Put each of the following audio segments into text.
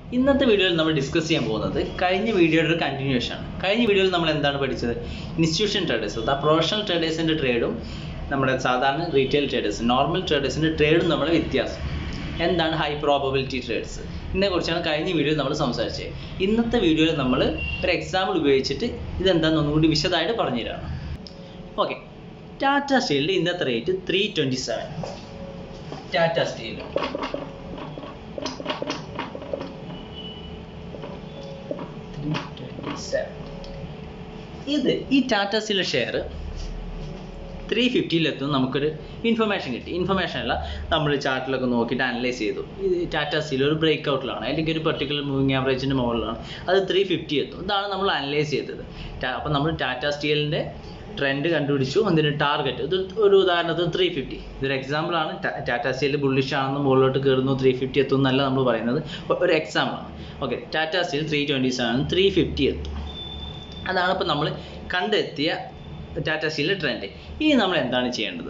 ഇന്നത്തെ വീഡിയോയിൽ നമ്മൾ ഡിസ്കസ് ചെയ്യാൻ പോകുന്നത് കഴിഞ്ഞ വീഡിയോയുടെ ഒരു കണ്ടിന്യൂഷൻ ആണ് കഴിഞ്ഞ വീഡിയോയിൽ നമ്മൾ എന്താണ് പഠിച്ചത് ഇൻസ്റ്റിറ്റ്യൂഷൻ ട്രേഡേഴ്സ് ആ പ്രൊഫഷണൽ ട്രേഡേഴ്സിൻ്റെ ട്രേഡും നമ്മുടെ സാധാരണ റീറ്റെയിൽ ട്രേഡേഴ്സ് നോർമൽ ട്രേഡേഴ്സിൻ്റെ ട്രേഡും നമ്മുടെ വ്യത്യാസം എന്താണ് ഹൈ പ്രോബബിലിറ്റി ട്രേഡ്സ് ഇതിനെക്കുറിച്ചാണ് കഴിഞ്ഞ വീഡിയോയിൽ നമ്മൾ സംസാരിച്ചത് ഇന്നത്തെ വീഡിയോയിൽ നമ്മൾ ഒരു എക്സാമ്പിൾ ഉപയോഗിച്ചിട്ട് ഇതെന്താണെന്ന് ഒന്നുകൂടി വിശദമായിട്ട് പറഞ്ഞുതരാം ഓക്കെ ടാറ്റ സ്റ്റീലിൻ്റെ ഇന്നത്തെ rate three twenty seven Tata steel ഇത് ഈ ടാറ്റ സ്റ്റീൽ ഷെയർ ത്രീ ഫിഫ്റ്റിയിലെത്തും നമുക്കൊരു ഇൻഫർമേഷൻ കിട്ടി ഇൻഫർമേഷൻ അല്ല നമ്മൾ ചാർട്ടിലൊക്കെ നോക്കിയിട്ട് അനലൈസ് ചെയ്തു ഇത് ടാറ്റ സ്റ്റീൽ ഒരു ബ്രേക്ക് ഔട്ടിലാണ് അല്ലെങ്കിൽ ഒരു പെർട്ടിക്കുലർ മൂവിങ് ആവറേജിൻ്റെ മുകളിലാണ് അത് ത്രീ ഫിഫ്റ്റി എത്തും ഇതാണ് നമ്മൾ അനലൈസ് ചെയ്തത് അപ്പം നമ്മൾ ടാറ്റ സ്റ്റീലിൻ്റെ ട്രെൻഡ് കണ്ടുപിടിച്ചു അതിന് ടാർഗറ്റ് ഇത് ഒരു ഉദാഹരണത്തിന് ത്രീ ഫിഫ്റ്റി ഇതൊരു എക്സാമ്പിൾ ആണ് ടാറ്റ സ്റ്റീൽ ബുള്ളിഷ് ആണെന്ന് മുകളിലോട്ട് കയറുന്നു ത്രീ ഫിഫ്റ്റി എത്തും എന്നല്ല നമ്മൾ പറയുന്നത് ഒ- ഒരു എക്സാമ്പിൾ ആണ് okay Tata steel three twenty seven three fifty എത്തും അതാണ് ഇപ്പോൾ നമ്മൾ കണ്ടെത്തിയ ടാറ്റ സ്റ്റീലിൻ്റെ ട്രെൻഡ് ഇനി നമ്മൾ എന്താണ് ചെയ്യേണ്ടത്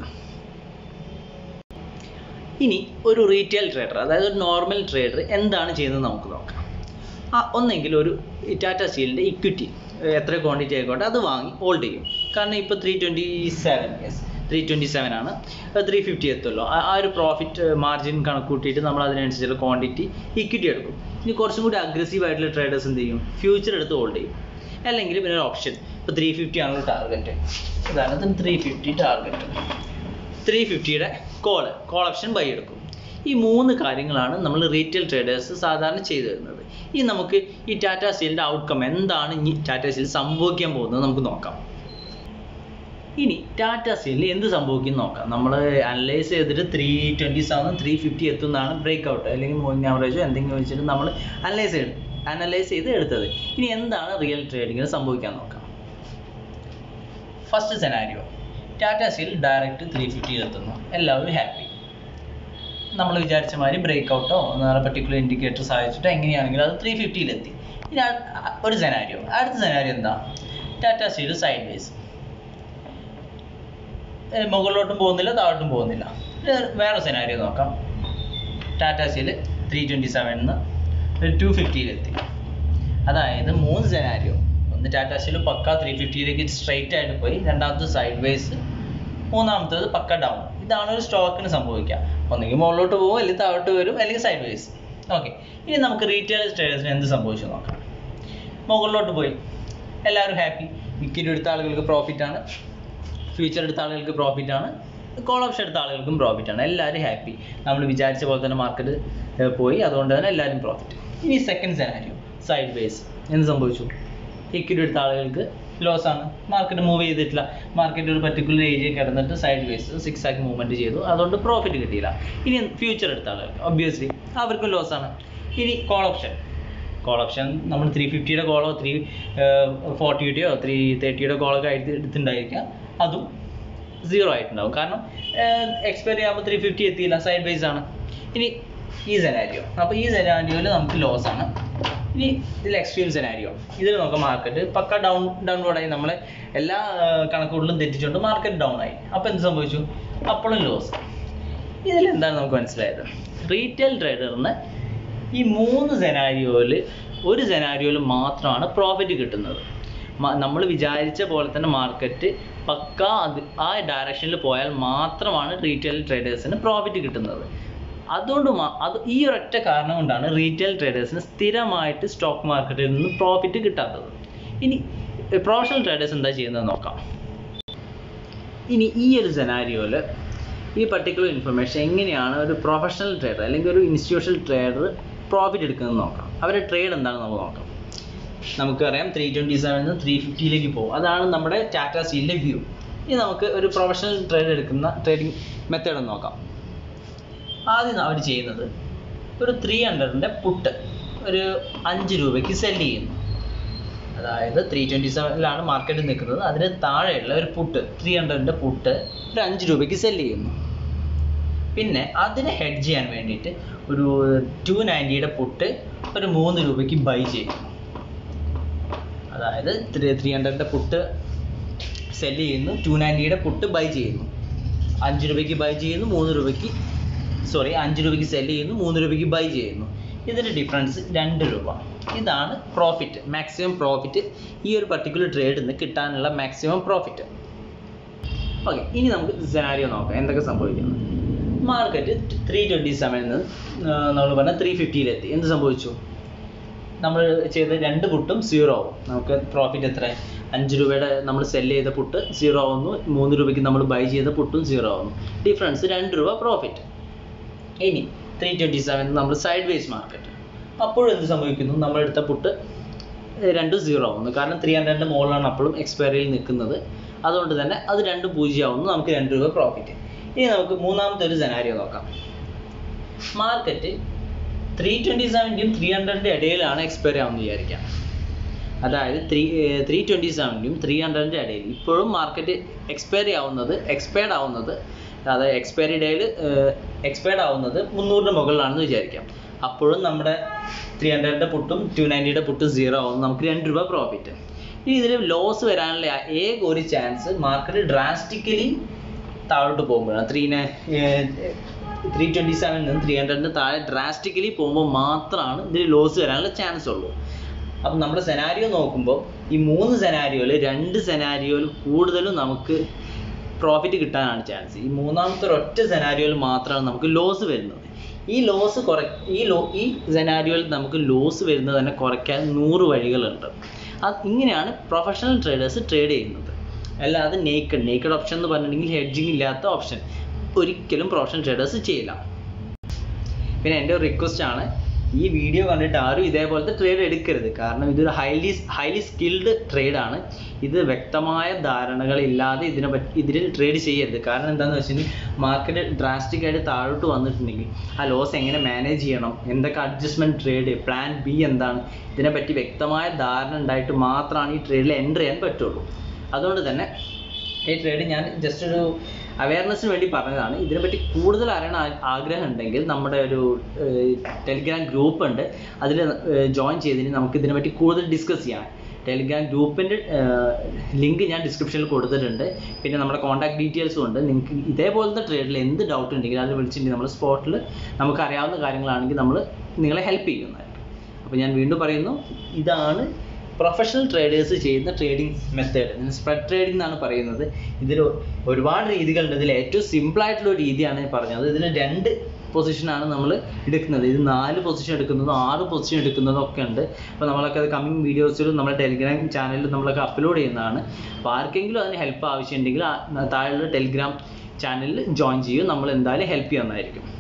ഇനി ഒരു റീറ്റെയിൽ ട്രേഡർ അതായത് ഒരു നോർമൽ ട്രേഡർ എന്താണ് ചെയ്യുന്നത് നമുക്ക് നോക്കാം ആ ഒന്നെങ്കിൽ ഒരു ടാറ്റ സ്റ്റീലിൻ്റെ ഇക്വിറ്റി എത്ര ക്വാണ്ടിറ്റി ആയിക്കോട്ടെ അത് വാങ്ങി ഹോൾഡ് ചെയ്യും കാരണം ഇപ്പോൾ three twenty seven yes three twenty seven ആണ് ത്രീ ഫിഫ്റ്റി എത്തുമല്ലോ ആ ആ ഒരു പ്രോഫിറ്റ് മാർജിൻ കണക്ക് കൂട്ടിയിട്ട് നമ്മൾ അതിനനുസരിച്ചുള്ള ക്വാണ്ടിറ്റി ഇക്വിറ്റി എടുക്കും ഇനി കുറച്ചും കൂടി അഗ്രസീവ് ആയിട്ടുള്ള ട്രേഡേഴ്സ് എന്ത് ചെയ്യും ഫ്യൂച്ചർ എടുത്ത് ഹോൾഡ് ചെയ്യും അല്ലെങ്കിൽ പിന്നെ ഒരു ഓപ്ഷൻ ഇപ്പോൾ ത്രീ ഫിഫ്റ്റി ആണല്ലോ ടാർഗറ്റ് ഉദാഹരണത്തിന് ത്രീ ഫിഫ്റ്റി ടാർഗറ്റ് ത്രീ ഫിഫ്റ്റിയുടെ കോൾ കോൾ ഓപ്ഷൻ ബൈ എടുക്കും ഈ മൂന്ന് കാര്യങ്ങളാണ് നമ്മൾ റീറ്റെയിൽ ട്രേഡേഴ്സ് സാധാരണ ചെയ്തു വരുന്നത് ഇനി നമുക്ക് ഈ ടാറ്റ സ്റ്റീലിൻ്റെ ഔട്ട്കം എന്താണ് ഇനി ടാറ്റ സ്റ്റീൽ സംഭവിക്കാൻ പോകുന്നത് നമുക്ക് നോക്കാം ഇനി ടാറ്റ സ്റ്റീലിൽ എന്ത് സംഭവിക്കും നോക്കാം നമ്മൾ അനലൈസ് ചെയ്തിട്ട് three twenty seven three fifty എത്തുന്നതാണ് ബ്രേക്ക് ഔട്ട് അല്ലെങ്കിൽ മൂവിങ് ആവറേജോ എന്തെങ്കിലും വെച്ചിട്ട് നമ്മൾ അനലൈസ് ചെയ്ത് അനലൈസ് ചെയ്ത് എടുത്തത് ഇനി എന്താണ് റിയൽ ട്രേഡിങ്ങിൽ സംഭവിക്കാൻ നോക്കാം first scenario Tata steel direct three ഫിഫ്റ്റിയിൽ എത്തുന്നു എല്ലാവരും ഹാപ്പി നമ്മൾ വിചാരിച്ച മാതിരി ബ്രേക്ക് ഔട്ടോ പെർട്ടിക്കുലർ ഇൻഡിക്കേറ്റർ സഹായിച്ചിട്ടോ എങ്ങനെയാണെങ്കിലും അത് ത്രീ ഫിഫ്റ്റിയിലെത്തി ഇനി അ- ഒരു സെനാരിയോ അടുത്ത സെനാരിയോ എന്താ ടാറ്റ സ്റ്റീൽ സൈഡ് വേസ് മുകളിലോട്ടും പോകുന്നില്ല താഴോട്ടും പോകുന്നില്ല ഇത് വേറെ സെനാരിയോ നോക്കാം ടാറ്റ സ്റ്റീൽ ത്രീ ട്വൻറ്റി സെവനിന്ന് ടു ഫിഫ്റ്റിയിലെത്തി അതായത് മൂന്ന് സെനാരിയോ ഒന്ന് ടാറ്റ സ്റ്റീൽ പക്ക ത്രീ ഫിഫ്റ്റിയിലേക്ക് സ്ട്രെയിറ്റ് ആയിട്ട് പോയി രണ്ടാമത്തെ സൈഡ് വേസ് മൂന്നാമത്തേത് പക്ക ഡൗൺ ഇതാണ് ഒരു സ്റ്റോക്കിന് സംഭവിക്കുക ഒന്നെങ്കിൽ മുകളിലോട്ട് പോകും അല്ലെങ്കിൽ താഴോട്ട് വരും അല്ലെങ്കിൽ സൈഡ് വേസ് ഓക്കെ ഇനി നമുക്ക് റീറ്റെയിൽ ട്രേഡേഴ്സിന് എന്ത് സംഭവിച്ചു നോക്കാം മുകളിലോട്ട് പോയി എല്ലാവരും ഹാപ്പി വിക്കറ്റ് എടുത്ത ആളുകൾക്ക് പ്രോഫിറ്റ് ആണ് ഫ്യൂച്ചർ എടുത്ത ആളുകൾക്ക് പ്രോഫിറ്റ് ആണ് കോൾ ഓപ്ഷൻ എടുത്ത ആളുകൾക്കും പ്രോഫിറ്റ് ആണ് എല്ലാവരും ഹാപ്പി നമ്മൾ വിചാരിച്ച പോലെ തന്നെ മാർക്കറ്റ് പോയി അതുകൊണ്ട് തന്നെ എല്ലാവരും പ്രോഫിറ്റ് ഇനി സെക്കൻഡ് സെനാരിയോ സൈഡ് വേസ് എന്ത് സംഭവിച്ചു ഇക്വിറ്റി എടുത്ത ആളുകൾക്ക് ലോസ് ആണ് മാർക്കറ്റ് മൂവ് ചെയ്തിട്ടില്ല മാർക്കറ്റ് ഒരു പർട്ടിക്കുലർ ഏരിയ കിടന്നിട്ട് സൈഡ് വേസ് സിക്സ് ആക്കി മൂവ്മെന്റ് ചെയ്തു അതുകൊണ്ട് പ്രോഫിറ്റ് കിട്ടിയില്ല ഇനി ഫ്യൂച്ചർ എടുത്ത ആളുകൾക്ക് ഒബ്വിയസ്ലി അവർക്കും ലോസ് ആണ് ഇനി കോൾ ഓപ്ഷൻ കോൾ ഓപ്ഷൻ നമ്മൾ ത്രീ ഫിഫ്റ്റിയുടെ കോളോ ത്രീ ഫോർട്ടിയുടെയോ ത്രീ തേർട്ടിയുടെ കോളൊക്കെ ആയിട്ട് എടുത്തിട്ടുണ്ടായിരിക്കാം അതും സീറോ ആയിട്ടുണ്ടാവും കാരണം എക്സ്പയറി ആകുമ്പോൾ ത്രീ ഫിഫ്റ്റി എത്തിയില്ല സൈഡ് വൈസ് ആണ് ഇനി ഈ സെനാരിയോ അപ്പോൾ ഈ സെനാരിയോയിൽ നമുക്ക് ലോസ് ആണ് ഇനി ഇതിൽ എക്സ്ട്രീം സെനാരിയോ ഇതിൽ നോക്കാം മാർക്കറ്റ് പക്ക ഡൗൺ ഡൗൺവേർഡായി നമ്മളെ എല്ലാ കണക്കുകളിലും തെറ്റിച്ചുകൊണ്ട് മാർക്കറ്റ് ഡൗൺ ആയി അപ്പോൾ എന്ത് സംഭവിച്ചു അപ്പോഴും ലോസ് ഇതിൽ എന്താണ് നമുക്ക് മനസ്സിലായത് റീറ്റെയിൽ ട്രേഡറിന് ഈ മൂന്ന് സെനാരിയോയിൽ ഒരു സെനാരിയോയിൽ മാത്രമാണ് പ്രോഫിറ്റ് കിട്ടുന്നത് നമ്മൾ വിചാരിച്ച പോലെ തന്നെ മാർക്കറ്റ് പക്ക അത് ആ ഡയറക്ഷനിൽ പോയാൽ മാത്രമാണ് റീറ്റെയിൽ ട്രേഡേഴ്സിന് പ്രോഫിറ്റ് കിട്ടുന്നത് അതുകൊണ്ട് മാ- അത് ഈ ഒരൊറ്റ കാരണം കൊണ്ടാണ് റീറ്റെയിൽ ട്രേഡേഴ്സിന് സ്ഥിരമായിട്ട് സ്റ്റോക്ക് മാർക്കറ്റിൽ നിന്ന് പ്രോഫിറ്റ് കിട്ടാത്തത് ഇനി പ്രൊഫഷണൽ ട്രേഡേഴ്സ് എന്താ ചെയ്യുന്നത് നോക്കാം ഇനി ഈ ഒരു സെനാരിയോയിൽ ഈ പർട്ടിക്കുലർ ഇൻഫർമേഷൻ എങ്ങനെയാണ് ഒരു പ്രൊഫഷണൽ ട്രേഡർ അല്ലെങ്കിൽ ഒരു ഇൻസ്റ്റിറ്റ്യൂഷണൽ ട്രേഡർ പ്രോഫിറ്റ് എടുക്കുന്നത് നോക്കാം അവരുടെ ട്രേഡ് എന്താണെന്ന് നമുക്ക് നോക്കാം നമുക്കറിയാം ത്രീ ട്വൻറ്റി സെവനിൽ ത്രീ ഫിഫ്റ്റിയിലേക്ക് പോകും അതാണ് നമ്മുടെ ടാറ്റ സ്റ്റീലിൻ്റെ വ്യൂ ഇനി നമുക്ക് ഒരു പ്രൊഫഷണൽ ട്രേഡ് എടുക്കുന്ന ട്രേഡിംഗ് മെത്തേഡ് ഒന്ന് നോക്കാം ആദ്യം അവർ ചെയ്യുന്നത് ഒരു ത്രീ ഹൺഡ്രഡിൻ്റെ പുട്ട് ഒരു അഞ്ച് രൂപയ്ക്ക് സെല് ചെയ്യുന്നു അതായത് ത്രീ ട്വൻറ്റി സെവനിലാണ് മാർക്കറ്റ് നിൽക്കുന്നത് അതിന് താഴെയുള്ള ഒരു പുട്ട് ത്രീ ഹൺഡ്രഡിൻ്റെ പുട്ട് ഒരു അഞ്ച് രൂപയ്ക്ക് സെല് ചെയ്യുന്നു പിന്നെ അതിനെ ഹെഡ് ചെയ്യാൻ വേണ്ടിയിട്ട് ഒരു ടു നയൻറ്റിയുടെ പുട്ട് ഒരു മൂന്ന് രൂപയ്ക്ക് ബൈ ചെയ്യുന്നു അതായത് ത്രീ ത്രീ ഹൺഡ്രഡിൻ്റെ പുട്ട് സെല് ചെയ്യുന്നു ടു നയൻറ്റിയുടെ പുട്ട് ബൈ ചെയ്യുന്നു അഞ്ച് രൂപയ്ക്ക് ബൈ ചെയ്യുന്നു മൂന്ന് രൂപയ്ക്ക് സോറി അഞ്ച് രൂപയ്ക്ക് സെല് ചെയ്യുന്നു മൂന്ന് രൂപയ്ക്ക് ബൈ ചെയ്യുന്നു ഇതിൻ്റെ ഡിഫറൻസ് രണ്ട് രൂപ ഇതാണ് പ്രോഫിറ്റ് മാക്സിമം പ്രോഫിറ്റ് ഈ ഒരു പർട്ടിക്കുലർ ട്രേഡിൽ നിന്ന് കിട്ടാനുള്ള മാക്സിമം പ്രോഫിറ്റ് ഓക്കെ ഇനി നമുക്ക് സെനാരിയോ നോക്കാം എന്തൊക്കെ സംഭവിക്കുന്നു മാർക്കറ്റ് ത്രീ ട്വൻറ്റി സെവനിൽ നിന്ന് നമ്മൾ പറഞ്ഞ ത്രീ ഫിഫ്റ്റിയിലെത്തി എന്ത് സംഭവിച്ചു നമ്മൾ ചെയ്ത രണ്ട് പുട്ടും സീറോ ആവും നമുക്ക് പ്രോഫിറ്റ് എത്ര അഞ്ച് രൂപയുടെ നമ്മൾ സെല് ചെയ്ത പുട്ട് സീറോ ആവുന്നു മൂന്ന് രൂപയ്ക്ക് നമ്മൾ ബൈ ചെയ്ത പുട്ടും സീറോ ആവുന്നു ഡിഫറൻസ് രണ്ട് രൂപ പ്രോഫിറ്റ് ഇനി ത്രീ ട്വൻറ്റി സെവൻ നമ്മൾ സൈഡ് വേസ് മാർക്കറ്റ് അപ്പോഴും എന്ത് സംഭവിക്കുന്നു നമ്മൾ എടുത്ത പുട്ട് ഏർ രണ്ടും സീറോ ആവുന്നു കാരണം ത്രീ ഹൺഡ്രഡിൻ്റെ മുകളിലാണ് അപ്പോഴും എക്സ്പയറിയിൽ നിൽക്കുന്നത് അതുകൊണ്ട് തന്നെ അത് രണ്ടും പൂജ്യമാവുന്നു നമുക്ക് രണ്ട് രൂപ പ്രോഫിറ്റ് ഇനി നമുക്ക് മൂന്നാമത്തെ ഒരു സെനാരിയോ നോക്കാം മാർക്കറ്റ് ത്രീ ട്വൻറ്റി സെവൻറ്റിയും ത്രീ ഹൺഡ്രഡിൻ്റെ ഇടയിലാണ് എക്സ്പയറി ആവുന്നത് വിചാരിക്കാം അതായത് ത്രീ ത്രീ ട്വൻറ്റി സെവൻറ്റിയും ത്രീ ഹൺഡ്രഡിൻ്റെ ഇടയിൽ ഇപ്പോഴും മാർക്കറ്റ് എക്സ്പയറി ആവുന്നത് എക്സ്പയർഡ് ആവുന്നത് അതായത് എക്സ്പയറി ഡേയിൽ എക്സ്പയർഡ് ആവുന്നത് മുന്നൂറിന് മുകളിലാണെന്ന് വിചാരിക്കാം അപ്പോഴും നമ്മുടെ ത്രീ ഹൺഡ്രഡിൻ്റെ പുട്ടും ടു നയൻറ്റിയുടെ പുട്ടും സീറോ ആവും നമുക്ക് രണ്ട് രൂപ പ്രോഫിറ്റ് ഇനി ഇതിൽ ലോസ് വരാനുള്ള ഏക ഒരു ചാൻസ് മാർക്കറ്റ് ഡ്രാസ്റ്റിക്കലി താഴോട്ട് പോകുമ്പോഴാണ് ത്രീ ത്രീ ട്വൻറ്റി സെവനിൽ നിന്ന് ത്രീ ഹൺഡ്രഡിന് താഴെ ഡ്രാസ്റ്റിക്കലി പോകുമ്പോൾ മാത്രമാണ് ഇതിൽ ലോസ് വരാനുള്ള ചാൻസ് ഉള്ളൂ അപ്പം നമ്മുടെ സെനാരിയോ നോക്കുമ്പോൾ ഈ മൂന്ന് സെനാരിയോയിൽ രണ്ട് സെനാരിയോയിൽ കൂടുതലും നമുക്ക് പ്രോഫിറ്റ് കിട്ടാനാണ് ചാൻസ് ഈ മൂന്നാമത്തെ ഒരൊറ്റ സെനാരിയോയിൽ മാത്രമാണ് നമുക്ക് ലോസ് വരുന്നത് ഈ ലോസ് കുറ ഈ ലോ ഈ സെനാരിയോയിൽ നമുക്ക് ലോസ് വരുന്നത് തന്നെ കുറയ്ക്കാൻ നൂറ് വഴികളുണ്ട് അത് ഇങ്ങനെയാണ് പ്രൊഫഷണൽ ട്രേഡേഴ്സ് ട്രേഡ് ചെയ്യുന്നത് അല്ലാതെ നേക്കഡ് നേക്കഡ് ഓപ്ഷൻ എന്ന് പറഞ്ഞിട്ടുണ്ടെങ്കിൽ ഹെഡ്ജിങ് ഇല്ലാത്ത ഓപ്ഷൻ ഒരിക്കലും പ്രൊഫഷണൽ ട്രേഡേഴ്സ് ചെയ്യില്ല പിന്നെ എൻ്റെ ഒരു റിക്വസ്റ്റ് ആണ് ഈ വീഡിയോ കണ്ടിട്ട് ആരും ഇതേപോലത്തെ ട്രേഡ് എടുക്കരുത് കാരണം ഇതൊരു ഹൈലി ഹൈലി സ്കിൽഡ് ട്രേഡാണ് ഇത് വ്യക്തമായ ധാരണകളില്ലാതെ ഇതിനെ പറ്റി ഇതിൽ ട്രേഡ് ചെയ്യരുത് കാരണം എന്താണെന്ന് വെച്ചിട്ടുണ്ടെങ്കിൽ മാർക്കറ്റ് ഡ്രാസ്റ്റിക് ആയിട്ട് താഴോട്ട് വന്നിട്ടുണ്ടെങ്കിൽ ആ ലോസ് എങ്ങനെ മാനേജ് ചെയ്യണം എന്തൊക്കെ അഡ്ജസ്റ്റ്മെൻറ്റ് ട്രേഡ് പ്ലാൻ ബി എന്താണ് ഇതിനെപ്പറ്റി വ്യക്തമായ ധാരണ ഉണ്ടായിട്ട് മാത്രമാണ് ഈ ട്രേഡിൽ എൻ്റർ ചെയ്യാൻ പറ്റുള്ളൂ അതുകൊണ്ട് തന്നെ ഈ ട്രേഡ് ഞാൻ ജസ്റ്റ് ഒരു അവയർനെസ്സിന് വേണ്ടി പറഞ്ഞതാണ് ഇതിനെപ്പറ്റി കൂടുതൽ അറിയണ ആ- ആഗ്രഹം ഉണ്ടെങ്കിൽ നമ്മുടെ ഒരു ടെലിഗ്രാം ഗ്രൂപ്പ് ഉണ്ട് അതിൽ ജോയിൻ ചെയ്തതിന് നമുക്ക് ഇതിനെപ്പറ്റി കൂടുതൽ ഡിസ്കസ് ചെയ്യാം ടെലിഗ്രാം ഗ്രൂപ്പിൻ്റെ ലിങ്ക് ഞാൻ ഡിസ്ക്രിപ്ഷനിൽ കൊടുത്തിട്ടുണ്ട് പിന്നെ നമ്മുടെ കോൺടാക്ട് ഡീറ്റെയിൽസും ഉണ്ട് നിങ്ങൾക്ക് ഇതേപോലത്തെ ട്രേഡിൽ എന്ത് ഡൗട്ട് ഉണ്ടെങ്കിലും അത് വിളിച്ചിട്ടുണ്ടെങ്കിൽ നമ്മൾ സ്പോട്ടിൽ നമുക്ക് അറിയാവുന്ന കാര്യങ്ങളാണെങ്കിൽ നമ്മൾ നിങ്ങളെ ഹെൽപ്പ് ചെയ്യുന്നതായിരിക്കും അപ്പോൾ ഞാൻ വീണ്ടും പറയുന്നു ഇതാണ് പ്രൊഫഷണൽ ട്രേഡേഴ്സ് ചെയ്യുന്ന ട്രേഡിംഗ് മെത്തേഡ് സ്പ്രെഡ് ട്രേഡിംഗ് എന്നാണ് പറയുന്നത് ഇതിൽ ഒരുപാട് രീതികളുണ്ട് ഇതിൽ ഏറ്റവും സിമ്പിൾ ആയിട്ടുള്ള ഒരു രീതിയാണ് ഞാൻ പറഞ്ഞത് ഇതിൽ രണ്ട് പൊസിഷനാണ് നമ്മൾ എടുക്കുന്നത് ഇത് നാല് പൊസിഷൻ എടുക്കുന്നതും ആറ് പൊസിഷൻ എടുക്കുന്നതും ഒക്കെ ഉണ്ട് അപ്പോൾ നമ്മളൊക്കെ അത് കമ്മിങ് വീഡിയോസിലും നമ്മുടെ ടെലിഗ്രാം ചാനലിൽ നമ്മളൊക്കെ അപ്ലോഡ് ചെയ്യുന്നതാണ് അപ്പോൾ ആർക്കെങ്കിലും അതിന് ഹെൽപ്പ് ആവശ്യമുണ്ടെങ്കിൽ ആ താഴെയുള്ള ടെലിഗ്രാം ചാനലിൽ ജോയിൻ ചെയ്യും നമ്മൾ എന്തായാലും ഹെൽപ്പ് ചെയ്യുന്നതായിരിക്കും